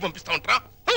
జైలుకి పంపిస్తా ఉంటారా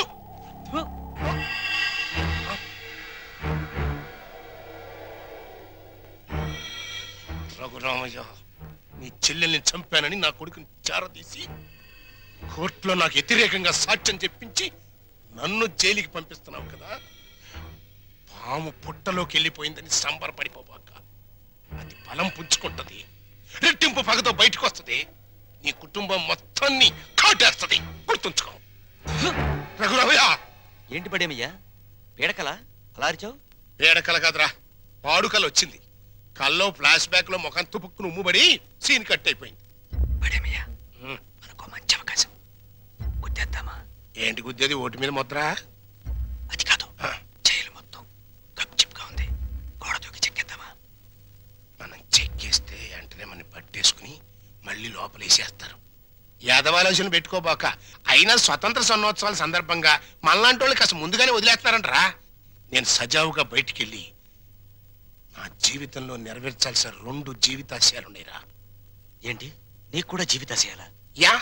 రఘురామయ్య నీ చెల్లెల్ని చంపానని నా కొడుకుని చారదీసి కోర్టులో నాకు వ్యతిరేకంగా సాక్ష్యం చెప్పించి నన్ను జైలుకి పంపిస్తున్నావు కదా పాము పుట్టలోకి వెళ్ళిపోయిందని సంబరపడిపోబాక అది బలం పుంజుకుంటది రెట్టింపు పగతో బయటకు వస్తది నీ కుటుంబం మొత్తాన్ని కాటేస్తది గుర్తుంచుకో రఘురామయ్య ఏంటి పడేమయ్యా పీడకల అలా అరిచావు పేడకల కదరా పాడుకల వచ్చింది కల్లో ఫ్లాష్ బ్యాక్ లో ముఖం తుపుక్కును ఉమ్ముబడి సీన్ కట్ అయిపోయింది పడేమయ్యా ఉం. మనకు మంచి అవకాశం గుద్దేద్దామా ఏంటి గుద్దేది ఓటు మీద ముద్ర అది కాదు ఆ, జైలు మొత్తం గప్చిప్గా ఉంది గోడ దూకి చెక్కేద్దామా మనం చెక్కేస్తే వెంటనే మనం పట్టేసుకుని మళ్ళీ లోపలేసేస్తారు యాదవాలోచన పెట్టుకోబాక అయినా స్వతంత్ర సన్నోత్సవాల సందర్భంగా మనలాంటి వాళ్ళు కాస్త ముందుగానే వదిలేస్తున్నారంటరా నేను సజావుగా బయటికెళ్ళి నా జీవితంలో నెరవేర్చాల్సిన రెండు జీవితాశయాలున్నాయిరా ఏంటి నీకు కూడా జీవితాశయాలా యా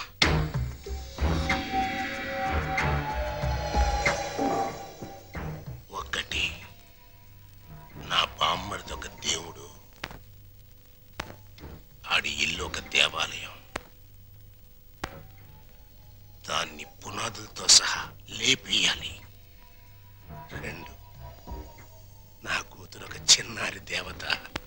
ఒకటి నా బామ్మడిది ఒక దేవుడు ఆడి ఇల్లు ఒక దేవాలయం దాన్ని పునాదులతో సహా లేపేయాలి రెండు నా కూతురు ఒక చిన్నారి దేవత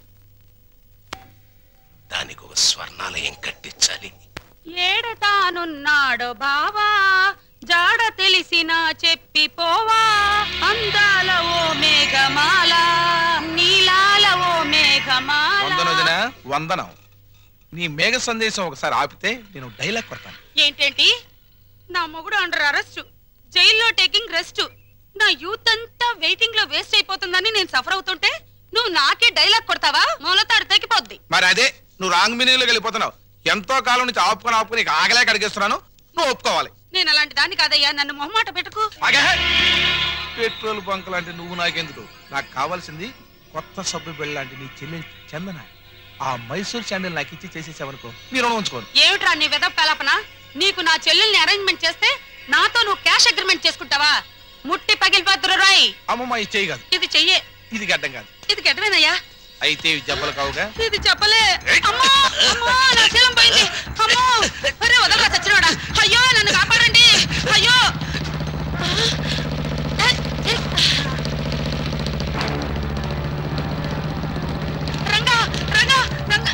దానికి ఒక స్వర్ణాలయం కట్టించాలి ఏడతానున్నాడు బావా జాడ తెలిసిన చెప్పిపోవా అందాల ఓ మేఘమాల నీలాల ఓ మేఘమాల వందనొదిన వందనం నీ మేఘ సందేశం ఒకసారి ఆపితే నేను డైలాగ్ కొడతాను ఏంటేంటి నా మొగుడు అండర్ అరెస్ట్ జైల్లో టేకింగ్ రెస్ట్ నా యూత్ అంతా వెయిటింగ్ లో వేస్ట్ అయిపోతుందని నేను సఫర్ అవుతుంటే నువ్వు నాకే డైలాగ్ కొడతావా మూలతాడు తెగిపోద్ది మరి అదే నువ్వు రాంగ్ మీనింగ్లోకి వెళ్ళిపోతున్నావు ఎంతో కాలం నుంచి ఆపుకొని ఆపుకొని నీకు ఆగలేక అడిగేస్తున్నాను నువ్వు ఒప్పుకోవాలి నేను అలాంటి దాన్ని కాదయ్యా నన్ను మొహమాట పెట్టుకు ఆగే పెట్రోల్ బంక్ లాంటి నువ్వు నాకెందుకు నాకు కావాల్సింది కొత్త సబ్బు బిళ్ళ లాంటి నీ చెల్లి చందన ఆ మైసూర్ శాండిల్ నాకు ఇచ్చి చేసేసావనుకో నీ రుణం ఉంచుకోను ఏమిట్రా నీ వెదవ కలపన నీకు నా చెల్లెల్ని అరేంజ్మెంట్ చేస్తే నాతో నువ్వు క్యాష్ అగ్రిమెంట్ చేసుకుంటావా ముట్టి పగిలిపోతురు రాయ్ అమ్మమ్మ ఇది చేయి కాదు ఇది చెయ్యే ఇది గడ్డం కాదు ఇది గెటవేనయ్యా అయితే ఇవి జబ్బలు కావుగా ఇది చెప్పలే అమ్మో అమ్మో నా శీలం పోయింది అమ్మో అరే వదలరా చచ్చినోడా అయ్యో నన్ను కాపాడండి అయ్యో Ranga Ranga Ranga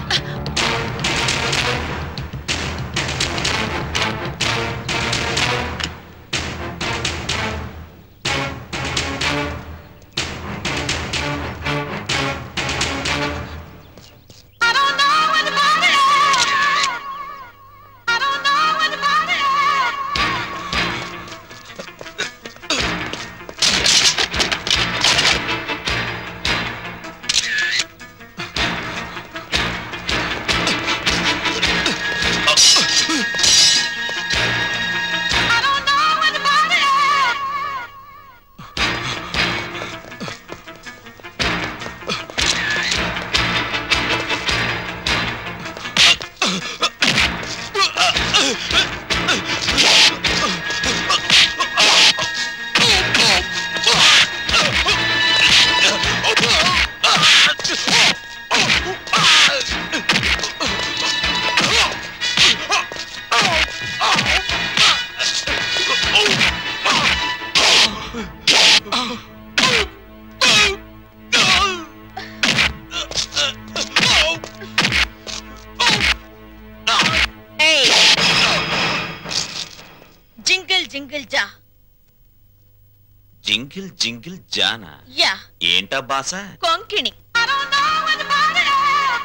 I don't know what about it. I don't know what about it. I don't know what about it. Jingle jingle జా జింగిల్ జింగిల్ జానా యా ఏంటా బాస Konkani I don't know what about it.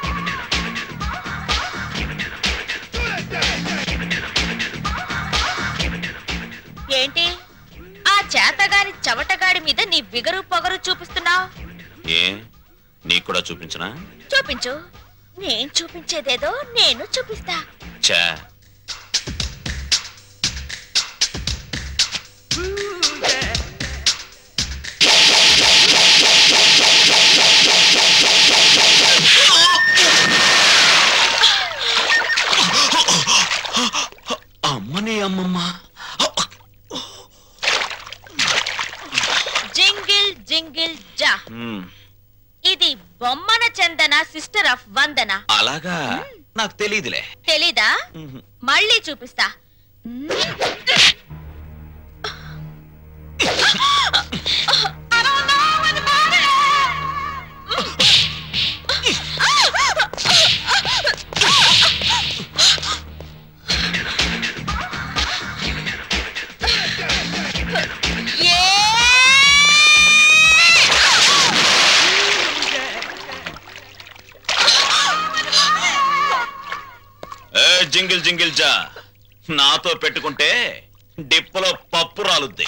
ఏంటి ఆ చేతగాని చవటగాడి మీద నీ విగరు పొగరు చూపిస్తున్నావు ఏ నీకు కూడా చూపించనా చూపించు నేను చూపించేదేదో నేను చూపిస్తా చా అమ్మని అమ్మమ్మ చందన సిస్టర్ ఆఫ్ వందన అలాగా నాకు తెలీదులే తెలీదా మ్మ్. మళ్ళీ చూపిస్తా ఏ జింగిల్ జింగిల్ జా నాతో పెట్టుకుంటే డిప్పలో పప్పు రాలుద్ది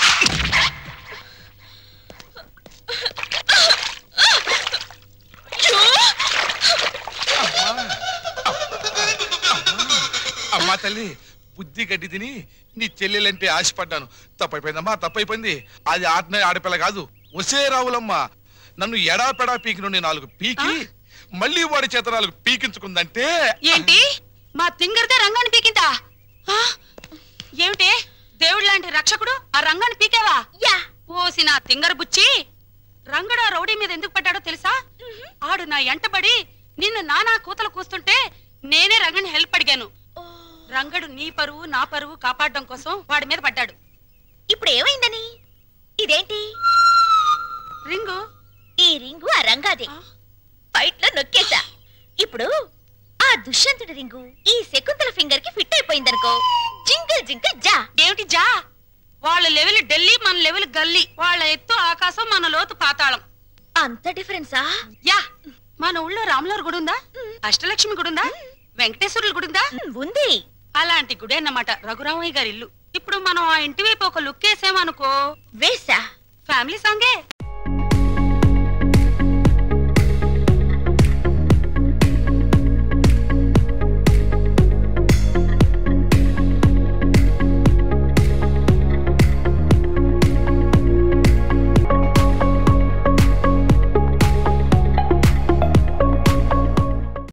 అమ్మా తల్లి బుద్ధి గడ్డి తిని నీ చెల్లెలంటే ఆశపడ్డాను తప్పైపోయిందమ్మా తప్పైపోయింది అది ఆటనే ఆడపిల్ల కాదు ఒసే రావులమ్మ నన్ను ఎడాపెడా పీకి నుండి నాలుగు పీకి మళ్ళీ వాడి చేత నాలుగు పీకించుకుందంటే ఏంటి మా తింగరదే రంగాన్ని పీకిందా ఆ? ఏమిటి దేవుడు లాంటి రక్షకుడు ఆ రంగాన్ని పీకావా యా ఓసి నా తింగర బుచ్చి రంగడు ఆ రౌడీ మీద ఎందుకు పడ్డాడో తెలుసా ఆడు నా ఎంటబడి నిన్ను నానా కూతలు కూస్తుంటే నేనే రంగని హెల్ప్ అడిగాను రంగడు నీ పరువు నా పరువు కాపాడడం కోసం వాడి మీద పడ్డాడు ఇప్పుడు ఏమైందని ఇదేంటి రింగు ఈ రింగు ఆ రంగాదే ఆ? ఫైట్ లో నొక్కేశా ఇప్పుడు ఆ దుష్యంతుడి రింగు ఈ శకుంతల ఫింగర్ కి ఫిట్ అయిపోయిందనుకో జింగిల్ జింగిల్ జా ఏమిటి జా వాళ్ళ లెవెల్ ఢిల్లీ మన లెవెల్ గల్లీ వాళ్ళ ఎత్తు ఆకాశం మన లోతు పాతాళం అంత డిఫరెన్సా యా మన ఊళ్ళో రాములవారి గుడి ఉందా అష్టలక్ష్మి గుడి ఉందా వెంకటేశ్వరుల గుడి ఉందా మ్, ఉంది అలాంటి గుడి అన్నమాట రఘురామయ్య గారి ఇల్లు ఇప్పుడు మనం ఆ ఇంటి వైపు ఒక లుక్ వేసామనుకో వేసా ఫ్యామిలీ సాంగే